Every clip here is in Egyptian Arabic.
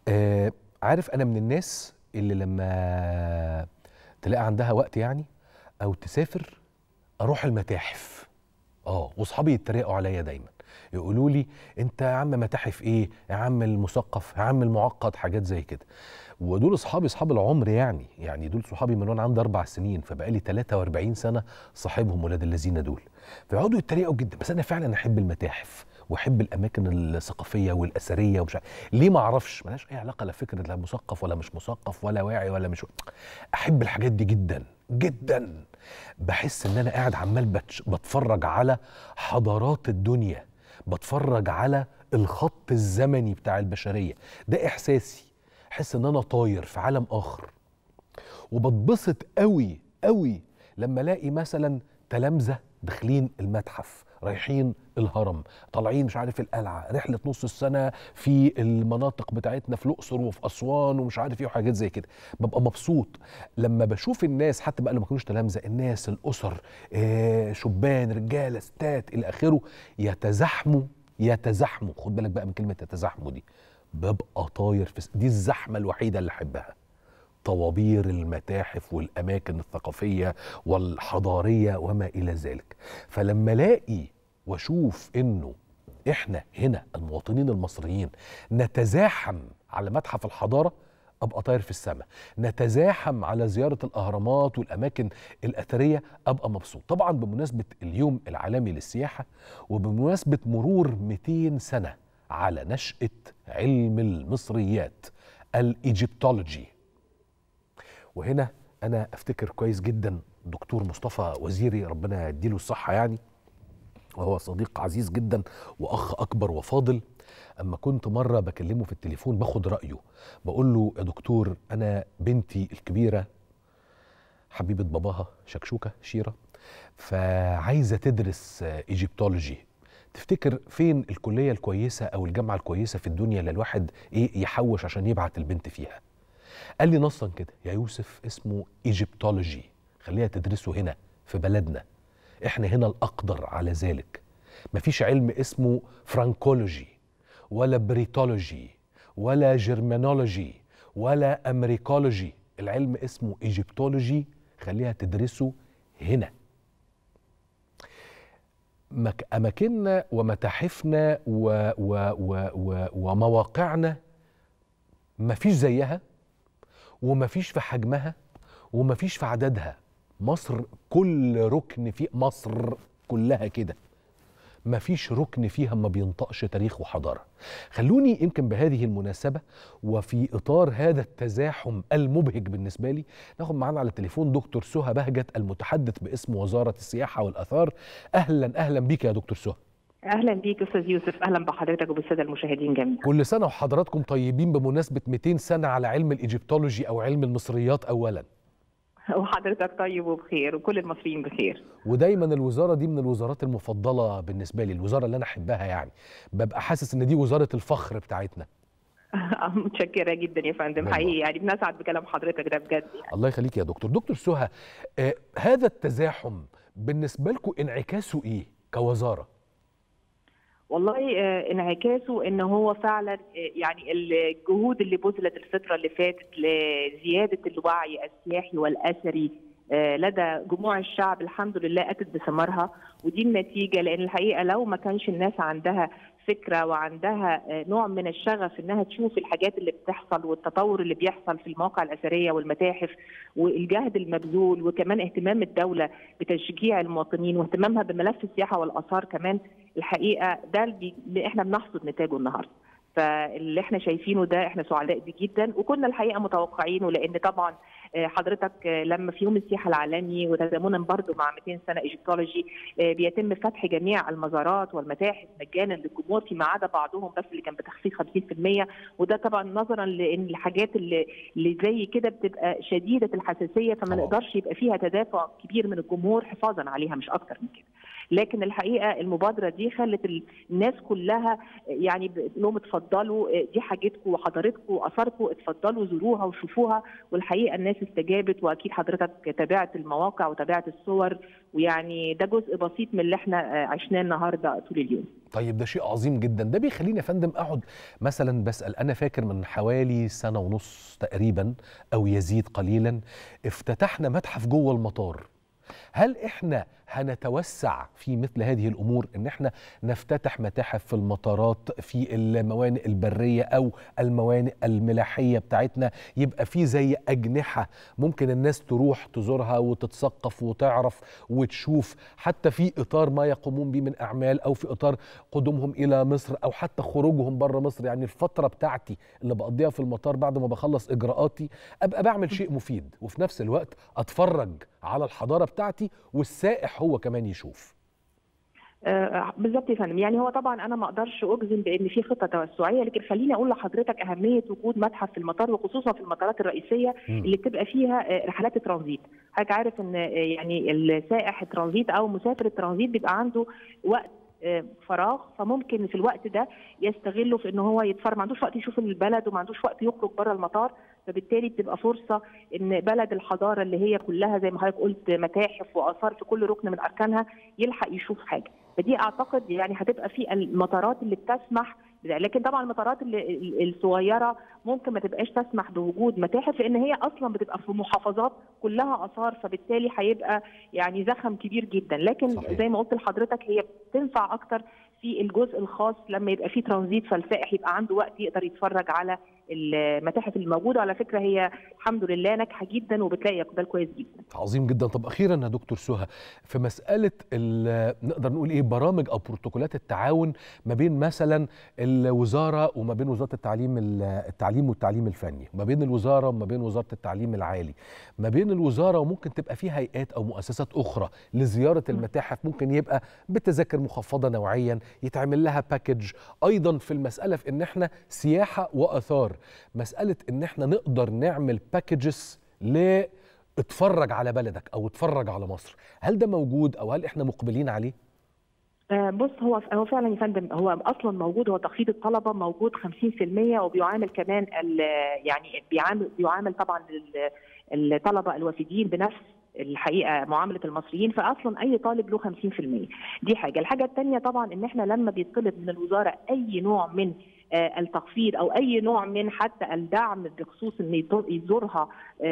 آه عارف انا من الناس اللي لما تلاقي عندها وقت يعني او تسافر اروح المتاحف اه واصحابي يتريقوا عليا دايما يقولوا لي انت يا عم متاحف ايه يا عم المثقف يا عم المعقد حاجات زي كده ودول اصحابي اصحاب العمر يعني يعني دول صحابي من وانا عندي اربع سنين فبقالي 43 سنه صاحبهم ولاد الذين دول فيقعدوا يتريقوا جدا بس انا فعلا احب المتاحف واحب الاماكن الثقافيه والاثريه ومش عارف ليه ما اعرفش ملهاش اي علاقه لا فكره لا مثقف ولا مش مثقف ولا واعي ولا مش احب الحاجات دي جدا جدا بحس ان انا قاعد عمال بتش- بتفرج على حضارات الدنيا بتفرج على الخط الزمني بتاع البشريه ده احساسي احس ان انا طاير في عالم اخر وبتبسط قوي قوي لما الاقي مثلا تلامذه داخلين المتحف رايحين الهرم طالعين مش عارف القلعه رحله نص السنه في المناطق بتاعتنا في الاقصر وفي اسوان ومش عارف ايه وحاجات زي كده ببقى مبسوط لما بشوف الناس حتى بقى لما ما كانوش تلامذه الناس الاسر آه شبان رجاله ستات الى اخره يتزاحموا يتزاحموا خد بالك بقى من كلمه يتزاحموا دي ببقى طاير في س- دي الزحمه الوحيده اللي احبها طوابير المتاحف والاماكن الثقافيه والحضاريه وما الى ذلك فلما الاقي واشوف انه احنا هنا المواطنين المصريين نتزاحم على متحف الحضاره ابقى طاير في السماء نتزاحم على زياره الاهرامات والاماكن الاثريه ابقى مبسوط طبعا بمناسبه اليوم العالمي للسياحه وبمناسبه مرور 200 سنه على نشاه علم المصريات الايجيبتولوجي وهنا انا افتكر كويس جدا دكتور مصطفى وزيري ربنا يديله الصحه يعني وهو صديق عزيز جدا واخ اكبر وفاضل اما كنت مره بكلمه في التليفون باخد رايه بقول له يا دكتور انا بنتي الكبيره حبيبه باباها شكشوكه شيره فعايزه تدرس ايجيبتولوجي تفتكر فين الكليه الكويسه او الجامعه الكويسه في الدنيا اللي الواحد ايه يحوش عشان يبعت البنت فيها قال لي نصا كده يا يوسف اسمه ايجيبتولوجي خليها تدرسه هنا في بلدنا احنا هنا الاقدر على ذلك مفيش علم اسمه فرانكولوجي ولا بريتولوجي ولا جرمانولوجي ولا امريكولوجي العلم اسمه ايجيبتولوجي خليها تدرسه هنا مك- اماكننا ومتاحفنا و و و و ومواقعنا مفيش زيها ومفيش في حجمها ومفيش في عددها مصر كل ركن في مصر كلها كده مفيش ركن فيها ما بينطقش تاريخ وحضارة خلوني يمكن بهذه المناسبة وفي إطار هذا التزاحم المبهج بالنسبة لي ناخد معانا على التليفون دكتور سهى بهجت المتحدث باسم وزارة السياحة والآثار أهلا أهلا بيك يا دكتور سهى اهلا بيك استاذ يوسف اهلا بحضرتك وبالساده المشاهدين جميعا كل سنة وحضراتكم طيبين بمناسبة 200 سنة على علم الإيجيبتولوجي أو علم المصريات أولاً وحضرتك طيب وبخير وكل المصريين بخير ودايما الوزاره دي من الوزارات المفضله بالنسبه لي الوزاره اللي انا احبها يعني ببقى حاسس ان دي وزاره الفخر بتاعتنا متشكره جدا يا فندم والله. حقيقي يعني بنسعد بكلام حضرتك ده بجد يعني. الله يخليك يا دكتور دكتور سهى آه هذا التزاحم بالنسبه لكم انعكاسه ايه كوزاره والله آه، انعكاسه ان هو فعلا آه، يعني الجهود اللي بذلت الفتره اللي فاتت لزياده الوعي السياحي والاثري آه، لدى جموع الشعب الحمد لله اتت بثمارها ودي النتيجه لان الحقيقه لو ما كانش الناس عندها فكره وعندها آه، نوع من الشغف انها تشوف الحاجات اللي بتحصل والتطور اللي بيحصل في المواقع الاثريه والمتاحف والجهد المبذول وكمان اهتمام الدوله بتشجيع المواطنين واهتمامها بملف السياحه والاثار كمان الحقيقه ده اللي بي- احنا بنحصد نتاجه النهارده فاللي احنا شايفينه ده احنا سعداء بيه جدا وكنا الحقيقه متوقعينه لان طبعا آه، حضرتك آه، لما في يوم السياحه العالمي وتزامنا برضه مع 200 سنه ايجيبتولوجي آه، بيتم فتح جميع المزارات والمتاحف مجانا للجمهور فيما عدا بعضهم بس اللي كان بتخفيض 50% وده طبعا نظرا لان الحاجات اللي اللي زي كده بتبقى شديده الحساسيه فما طبعاً. نقدرش يبقى فيها تدافع كبير من الجمهور حفاظا عليها مش اكتر من كده لكن الحقيقه المبادره دي خلت الناس كلها يعني بتقول لهم اتفضلوا دي حاجتكم وحضارتكم واثاركم اتفضلوا زوروها وشوفوها والحقيقه الناس استجابت واكيد حضرتك تابعت المواقع وتابعت الصور ويعني ده جزء بسيط من اللي احنا عشناه النهارده طول اليوم. طيب ده شيء عظيم جدا ده بيخليني يا فندم اقعد مثلا بسال انا فاكر من حوالي سنه ونص تقريبا او يزيد قليلا افتتحنا متحف جوه المطار هل احنا هنتوسع في مثل هذه الامور ان احنا نفتتح متاحف في المطارات في الموانئ البريه او الموانئ الملاحيه بتاعتنا يبقى في زي اجنحه ممكن الناس تروح تزورها وتتثقف وتعرف وتشوف حتى في اطار ما يقومون به من اعمال او في اطار قدومهم الى مصر او حتى خروجهم بره مصر يعني الفتره بتاعتي اللي بقضيها في المطار بعد ما بخلص اجراءاتي ابقى بعمل شيء مفيد وفي نفس الوقت اتفرج على الحضاره بتاعتي والسائح هو كمان يشوف آه بالظبط يا فندم يعني هو طبعا انا ما اقدرش اجزم بان في خطه توسعيه لكن خليني اقول لحضرتك اهميه وجود متحف في المطار وخصوصا في المطارات الرئيسيه م. اللي بتبقى فيها رحلات الترانزيت حضرتك عارف ان يعني السائح الترانزيت او مسافر الترانزيت بيبقى عنده وقت فراغ فممكن في الوقت ده يستغله في ان هو يتفرج ما عندوش وقت يشوف البلد وما عندوش وقت يخرج بره المطار فبالتالي بتبقى فرصه ان بلد الحضاره اللي هي كلها زي ما حضرتك قلت متاحف واثار في كل ركن من اركانها يلحق يشوف حاجه فدي اعتقد يعني هتبقى في المطارات اللي بتسمح لكن طبعا المطارات الصغيره ممكن ما تبقاش تسمح بوجود متاحف لان هي اصلا بتبقى في محافظات كلها اثار فبالتالي هيبقى يعني زخم كبير جدا لكن صحيح. زي ما قلت لحضرتك هي بتنفع اكتر في الجزء الخاص لما يبقى في ترانزيت فالسائح يبقى عنده وقت يقدر يتفرج على المتاحف اللي موجوده وعلى فكره هي الحمد لله ناجحه جدا وبتلاقي اقبال كويس جدا. عظيم جدا طب اخيرا يا دكتور سهى في مساله نقدر نقول ايه برامج او بروتوكولات التعاون ما بين مثلا الوزاره وما بين وزاره التعليم التعليم والتعليم الفني، ما بين الوزاره وما بين وزاره التعليم العالي، ما بين الوزاره وممكن تبقى في هيئات او مؤسسات اخرى لزياره المتاحف ممكن يبقى بتذاكر مخفضه نوعيا يتعمل لها باكج ايضا في المساله في ان احنا سياحه واثار مساله ان احنا نقدر نعمل باكجز ل اتفرج على بلدك او اتفرج على مصر هل ده موجود او هل احنا مقبلين عليه بص هو هو فعلا يا فندم هو اصلا موجود هو تخفيض الطلبه موجود 50% وبيعامل كمان يعني بيعامل بيعامل طبعا الطلبه الوافدين بنفس الحقيقه معامله المصريين فاصلا اي طالب له 50% دي حاجه الحاجه الثانيه طبعا ان احنا لما بيطلب من الوزاره اي نوع من التخفيض او اي نوع من حتى الدعم بخصوص ان يزورها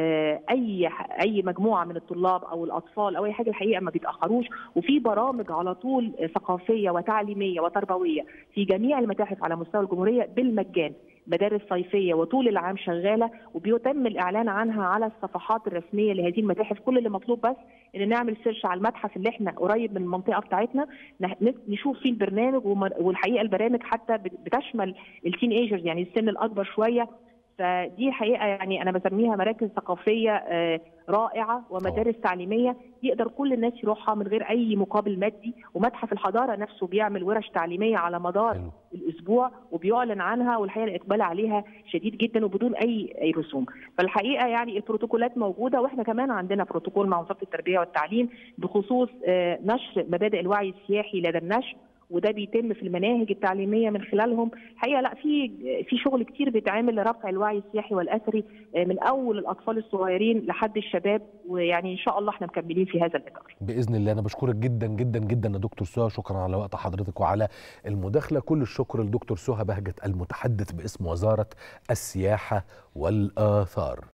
اي اي مجموعه من الطلاب او الاطفال او اي حاجه الحقيقه ما بيتاخروش وفي برامج على طول ثقافيه وتعليميه وتربويه في جميع المتاحف على مستوى الجمهوريه بالمجان مدارس صيفيه وطول العام شغاله وبيتم الاعلان عنها على الصفحات الرسميه لهذه المتاحف كل اللي مطلوب بس ان نعمل سيرش على المتحف اللي احنا قريب من المنطقه بتاعتنا نشوف فيه البرنامج والحقيقه البرامج حتى بتشمل التين ايجرز يعني السن الاكبر شويه فدي حقيقه يعني انا بسميها مراكز ثقافيه رائعه ومدارس تعليميه يقدر كل الناس يروحها من غير اي مقابل مادي ومتحف الحضاره نفسه بيعمل ورش تعليميه على مدار حلو. الاسبوع وبيعلن عنها والحقيقه الاقبال عليها شديد جدا وبدون اي اي رسوم فالحقيقه يعني البروتوكولات موجوده واحنا كمان عندنا بروتوكول مع وزاره التربيه والتعليم بخصوص نشر مبادئ الوعي السياحي لدى النشء وده بيتم في المناهج التعليميه من خلالهم الحقيقه لا في في شغل كتير بيتعمل لرفع الوعي السياحي والاثري من اول الاطفال الصغيرين لحد الشباب ويعني ان شاء الله احنا مكملين في هذا الاطار باذن الله انا بشكرك جدا جدا جدا يا دكتور سهى شكرا على وقت حضرتك وعلى المداخله كل الشكر لدكتور سهى بهجت المتحدث باسم وزاره السياحه والاثار